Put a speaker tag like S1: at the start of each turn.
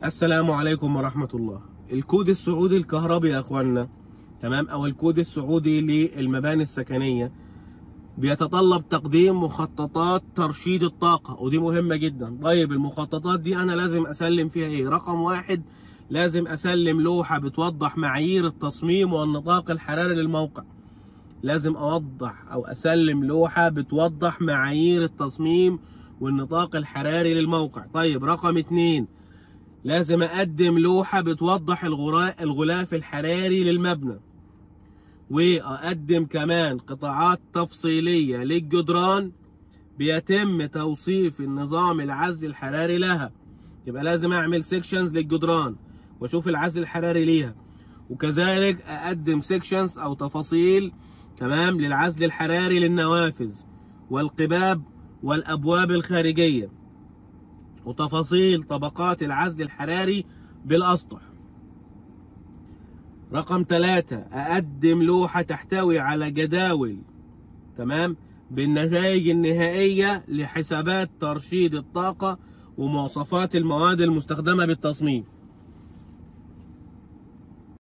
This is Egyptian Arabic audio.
S1: السلام عليكم ورحمة الله الكود السعودي الكهربي يا اخوانا تمام او الكود السعودي للمباني السكنية بيتطلب تقديم مخططات ترشيد الطاقة ودي مهمة جدا طيب المخططات دي انا لازم اسلم فيها ايه رقم واحد لازم اسلم لوحة بتوضح معايير التصميم والنطاق الحراري للموقع لازم اوضح او اسلم لوحة بتوضح معايير التصميم والنطاق الحراري للموقع طيب رقم اتنين لازم اقدم لوحة بتوضح الغراء الغلاف الحراري للمبنى واقدم كمان قطاعات تفصيلية للجدران بيتم توصيف النظام العزل الحراري لها يبقى لازم اعمل سيكشنز للجدران واشوف العزل الحراري ليها وكذلك اقدم سيكشنز او تفاصيل تمام للعزل الحراري للنوافذ والقباب والابواب الخارجيه وتفاصيل طبقات العزل الحراري بالاسطح رقم ثلاثة أقدم لوحة تحتوي على جداول تمام بالنتائج النهائية لحسابات ترشيد الطاقة ومواصفات المواد المستخدمة بالتصميم